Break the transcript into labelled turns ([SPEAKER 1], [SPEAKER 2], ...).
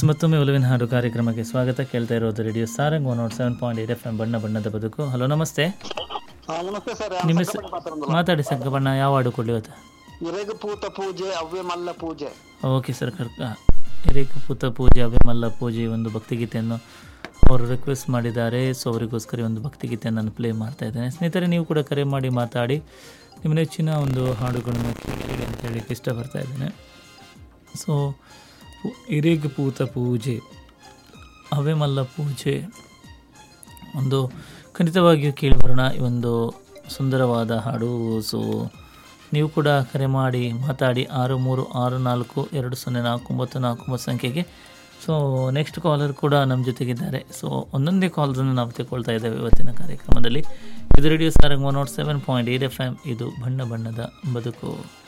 [SPEAKER 1] S ಮತ್ತೊಮ್ಮೆ ಒಲವಿನ ಹಾಡು ಕಾರ್ಯಕ್ರಮಕ್ಕೆ ಸ್ವಾಗತ ಕೇಳ್ತಾ ಇರೋದು radio Sarang one nought seven point eight F M ಬಣ್ಣ ಬಣ್ಣದ ಬದುಕು ಹಲೋ ನಮಸ್ತೆ
[SPEAKER 2] ಹಾ, ನಮಸ್ತೆ ಸರ್
[SPEAKER 1] ನಿಮ್ಮ ಹೆಸರು ಮಾತಾಡಿ ಸಂಕಬಣ್ಣ ಯಾವ ಹಾಡು ಕೊಡ್ಲಿ ಇವತ್ತು
[SPEAKER 2] ಇರೆಗು ಪೂತ ಪೂಜೆ ಅವ್ಯ ಮಲ್ಲ ಪೂಜೆ
[SPEAKER 1] ಓಕೆ ಸರ್ ಕರ್ಕ ಹಿರೇಕ ಪುತ ಪೂಜೆ ಅಭಿಮಲ್ಲ ಪೂಜೆ ಒಂದು ಭಕ್ತಿಗೀತೆಯನ್ನು ಅವರು ರಿಕ್ವೆಸ್ಟ್ ಮಾಡಿದ್ದಾರೆ ಸೊ ಅವರಿಗೋಸ್ಕರ ಈ ಒಂದು ಭಕ್ತಿಗೀತೆಯನ್ನು ನಾನು ಪ್ಲೇ ಮಾಡ್ತಾ ಇದ್ದೇನೆ ಸ್ನೇಹಿತರೆ ನೀವು ಕೂಡ ಕರೆ ಮಾಡಿ ಮಾತಾಡಿ ನಿಮ್ಮ ನೆಚ್ಚಿನ ಒಂದು ಹಾಡುಗಳನ್ನು ಕೇಳಿ ಅಂತ ಹೇಳಲಿಕ್ಕೆ ಇಷ್ಟಪಡ್ತಾ ಇದ್ದೇನೆ ಸೊ ಹಿರೇಗ ಪೂತ ಪೂಜೆ ಅವೆಮಲ್ಲ ಪೂಜೆ ಒಂದು ಖಂಡಿತವಾಗಿಯೂ ಕೇಳಿಬರೋಣ ಈ ಒಂದು ಸುಂದರವಾದ ಹಾಡು ಸೊ ನೀವು ಕೂಡ ಕರೆ ಮಾಡಿ ಮಾತಾಡಿ ಆರು ಮೂರು ಆರು ನಾಲ್ಕು ಎರಡು ಸೊನ್ನೆ ನಾಲ್ಕು ಒಂಬತ್ತು ನಾಲ್ಕು ಒಂಬತ್ತು ಸಂಖ್ಯೆಗೆ ಸೊ ನೆಕ್ಸ್ಟ್ ಕಾಲರ್ ಕೂಡ ನಮ್ಮ ಜೊತೆಗಿದ್ದಾರೆ ಸೊ ಒಂದೊಂದೇ ಕಾಲ್ಸನ್ನು ನಾವು ತಗೊಳ್ತಾ ಇದ್ದೇವೆ ಇವತ್ತಿನ ಕಾರ್ಯಕ್ರಮದಲ್ಲಿ ಇದು radio Sarang one nought seven point eight F M ಇದು ಬಣ್ಣ ಬಣ್ಣದ ಬದುಕು